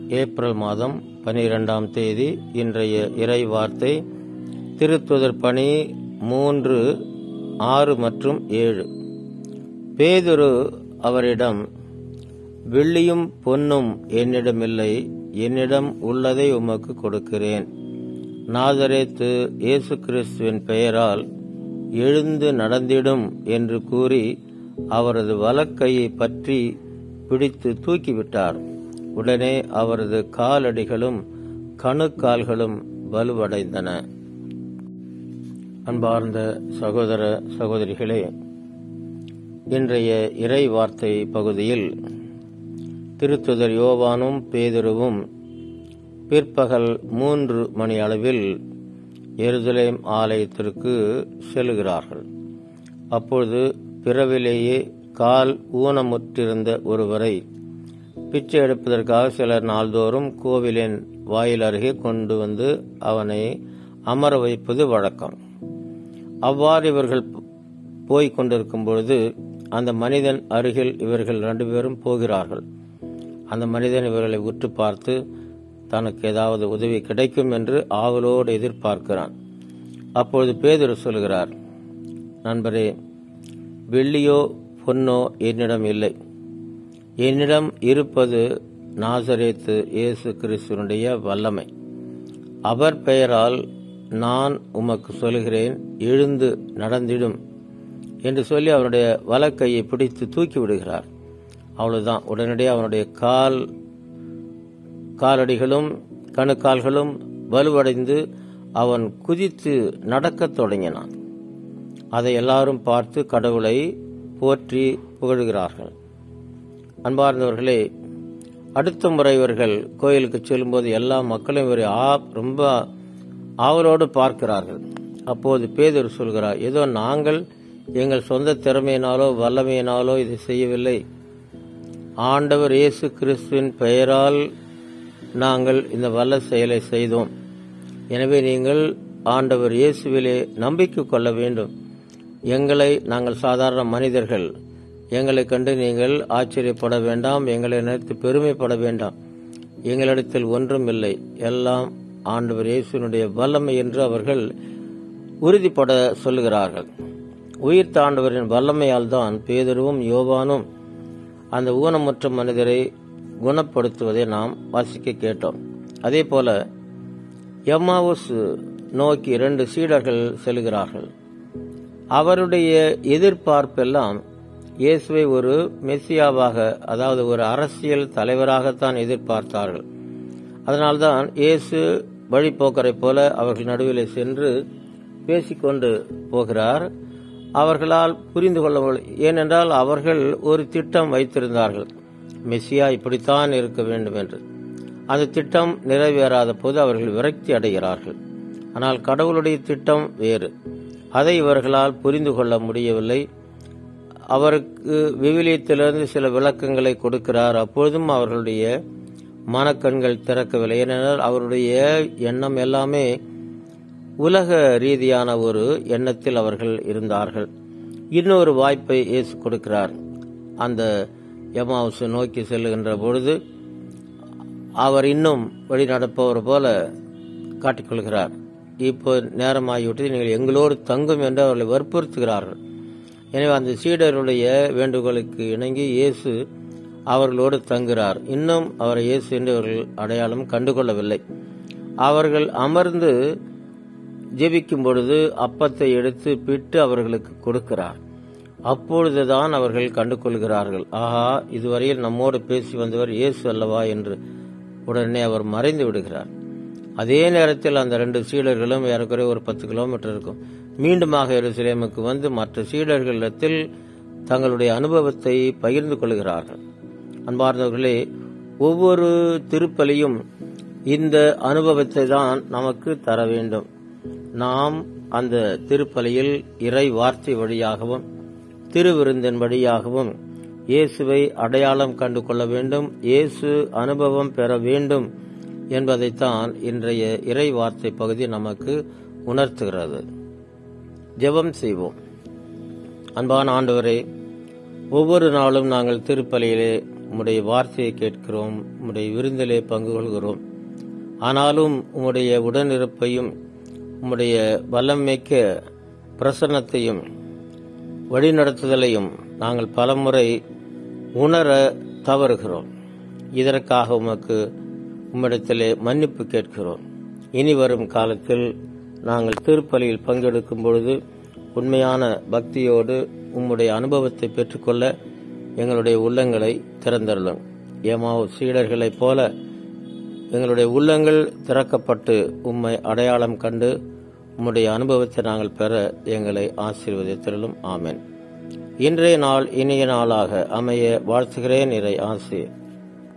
April மாதம் பனிரெண்டாம் தேதி இன்றைய இறை வார்த்தை திருத்துதர் பணி மூன்று ஆறு மற்றும் ஏழு பேதுரு அவரிடம் வெள்ளியும் பொன்னும் என்னிடமில்லை என்னிடம் உள்ளதை உமக்கு கொடுக்கிறேன் நாதரேத்து இயேசு கிறிஸ்துவின் பெயரால் எழுந்து நடந்திடும் என்று கூறி அவரது வலக்கையை பற்றி பிடித்து தூக்கிவிட்டார் உடனே அவரது காலடிகளும் கணுக்கால்களும் வலுவடைந்தன அன்பார்ந்த சகோதர சகோதரிகளே இன்றைய இறை வார்த்தை பகுதியில் திருத்துதர் யோவானும் பேதுருவும் பிற்பகல் மூன்று மணி அளவில் எருசலேம் ஆலயத்திற்கு செல்கிறார்கள் அப்பொழுது பிறவிலேயே கால் ஊனமுற்றிருந்த ஒருவரை பிச்சை எடுப்பதற்காக சிலர் நாள்தோறும் கோவிலின் வாயில் அருகே கொண்டு வந்து அவனை அமர வைப்பது வழக்கம் அவ்வாறு இவர்கள் போய்க் கொண்டிருக்கும் பொழுது அந்த மனிதன் அருகில் இவர்கள் ரெண்டு பேரும் போகிறார்கள் அந்த மனிதன் இவர்களை உற்று பார்த்து தனக்கு ஏதாவது உதவி கிடைக்கும் என்று ஆவலோடு எதிர்பார்க்கிறான் அப்பொழுது பேதுரு சொல்கிறார் நண்பரே வெள்ளியோ பொன்னோ என்னிடம் இல்லை என்னிடம் இருப்பது நாசரேத்து இயேசு கிறிஸ்துவனுடைய வல்லமை அவர் பெயரால் நான் உமக்கு சொல்கிறேன் எழுந்து நடந்திடும் என்று சொல்லி அவனுடைய வலக்கையை பிடித்து தூக்கி விடுகிறார் அவ்வளவுதான் உடனடியாக அவனுடைய கால் காலடிகளும் கணுக்கால்களும் வலுவடைந்து அவன் குதித்து நடக்கத் தொடங்கினான் அதை எல்லாரும் பார்த்து கடவுளை போற்றி புகழ்கிறார்கள் அன்பார்ந்தவர்களே அடுத்த முறை இவர்கள் கோயிலுக்கு செல்லும்போது எல்லா மக்களும் இவரை ஆ ரொம்ப ஆவலோடு பார்க்கிறார்கள் அப்போது பேதர் சொல்கிறார் ஏதோ நாங்கள் எங்கள் சொந்த திறமையினாலோ வல்லமையினாலோ இதை செய்யவில்லை ஆண்டவர் இயேசு கிறிஸ்துவின் பெயரால் நாங்கள் இந்த வல்ல செயலை செய்தோம் எனவே நீங்கள் ஆண்டவர் இயேசுவிலே நம்பிக்கை கொள்ள வேண்டும் எங்களை நாங்கள் சாதாரண மனிதர்கள் எங்களை கண்டு நீங்கள் ஆச்சரியப்பட வேண்டாம் எங்களை நினைத்து பெருமைப்பட வேண்டாம் எங்களிடத்தில் ஒன்றும் இல்லை எல்லாம் ஆண்டவர் இயேசுனுடைய வல்லமை என்று அவர்கள் உறுதிப்பட சொல்லுகிறார்கள் உயிர் தாண்டவரின் வல்லமையால் தான் பேதருவும் யோவானும் அந்த ஊனமுற்ற மனிதரை குணப்படுத்துவதை நாம் வாசிக்க கேட்டோம் அதே போல எம்மாவுஸ் நோக்கி இரண்டு சீடர்கள் செல்கிறார்கள் அவருடைய எதிர்பார்ப்பெல்லாம் இயேசுவை ஒரு மெஸ்ஸியாவாக அதாவது ஒரு அரசியல் தலைவராகத்தான் எதிர்பார்த்தார்கள் அதனால்தான் இயேசு வழிபோக்கரை போல அவர்கள் நடுவில் சென்று பேசிக்கொண்டு போகிறார் அவர்களால் புரிந்து கொள்ள ஏனென்றால் அவர்கள் ஒரு திட்டம் வைத்திருந்தார்கள் மெஸ்ஸியா இப்படித்தான் இருக்க வேண்டும் என்று அந்த திட்டம் நிறைவேறாத போது அவர்கள் விரக்தி அடைகிறார்கள் ஆனால் கடவுளுடைய திட்டம் வேறு அதை இவர்களால் புரிந்து கொள்ள முடியவில்லை அவருக்கு விவிலியத்திலிருந்து சில விளக்கங்களை கொடுக்கிறார் அப்பொழுதும் அவர்களுடைய மனக்கண்கள் திறக்கவில்லை ஏனென்றால் அவருடைய எண்ணம் எல்லாமே உலக ரீதியான ஒரு எண்ணத்தில் அவர்கள் இருந்தார்கள் இன்னொரு வாய்ப்பை இயேசு கொடுக்கிறார் அந்த எமாவுசு நோக்கி செல்லுகின்ற பொழுது அவர் இன்னும் வழி நடப்பவர் போல காட்டிக்கொள்கிறார் இப்போ நேரமாகிவிட்டது நீங்கள் எங்களோடு தங்கும் என்று அவர்களை வற்புறுத்துகிறார்கள் எனவே அந்த சீடருடைய வேண்டுகோளுக்கு இணங்கி இயேசு அவர்களோடு தங்குகிறார் இன்னும் அவரை இயேசு என்று அவர்கள் அடையாளம் கண்டுகொள்ளவில்லை அவர்கள் அமர்ந்து ஜெபிக்கும் பொழுது அப்பத்தை எடுத்து பிட்டு அவர்களுக்கு கொடுக்கிறார் அப்பொழுதுதான் அவர்கள் கண்டுகொள்கிறார்கள் ஆஹா இதுவரையில் நம்மோடு பேசி வந்தவர் இயேசு அல்லவா என்று உடனே அவர் மறைந்து விடுகிறார் அதே நேரத்தில் அந்த ரெண்டு சீடர்களும் ஏறக்குறைய ஒரு பத்து கிலோமீட்டர் இருக்கும் மீண்டுமாக எருசலேமுக்கு வந்து மற்ற சீடர்களிடத்தில் தங்களுடைய அனுபவத்தை பகிர்ந்து கொள்கிறார்கள் அன்பார்ந்தவர்களே ஒவ்வொரு திருப்பலியும் இந்த அனுபவத்தை தான் நமக்கு தர வேண்டும் நாம் அந்த திருப்பலியில் இறை வார்த்தை வழியாகவும் திருவிருந்தின் வழியாகவும் இயேசுவை அடையாளம் கண்டு கொள்ள வேண்டும் இயேசு அனுபவம் பெற வேண்டும் என்பதைத்தான் இன்றைய இறை வார்த்தை பகுதி நமக்கு உணர்த்துகிறது ஜெபம் செய்வோம் அன்பான ஆண்டவரே ஒவ்வொரு நாளும் நாங்கள் திருப்பலியிலே உம்முடைய வார்த்தையை கேட்கிறோம் உம்முடைய விருந்திலே பங்கு கொள்கிறோம் ஆனாலும் உம்முடைய உடனிருப்பையும் உம்முடைய வல்லமைக்க பிரசன்னத்தையும் வழிநடத்துதலையும் நாங்கள் பலமுறை உணர தவறுகிறோம் இதற்காக உமக்கு உம்மிடத்திலே மன்னிப்பு கேட்கிறோம் இனி வரும் காலத்தில் நாங்கள் திருப்பலியில் பங்கெடுக்கும் பொழுது உண்மையான பக்தியோடு உம்முடைய அனுபவத்தை பெற்றுக்கொள்ள எங்களுடைய உள்ளங்களை திறந்தருளும் ஏமாவு சீடர்களைப் போல எங்களுடைய உள்ளங்கள் திறக்கப்பட்டு உம்மை அடையாளம் கண்டு உம்முடைய அனுபவத்தை நாங்கள் பெற எங்களை ஆசீர்வதித்திரலும் ஆமென் இன்றைய நாள் இனிய நாளாக அமைய வாழ்த்துகிறேன் இறை ஆசிரியர்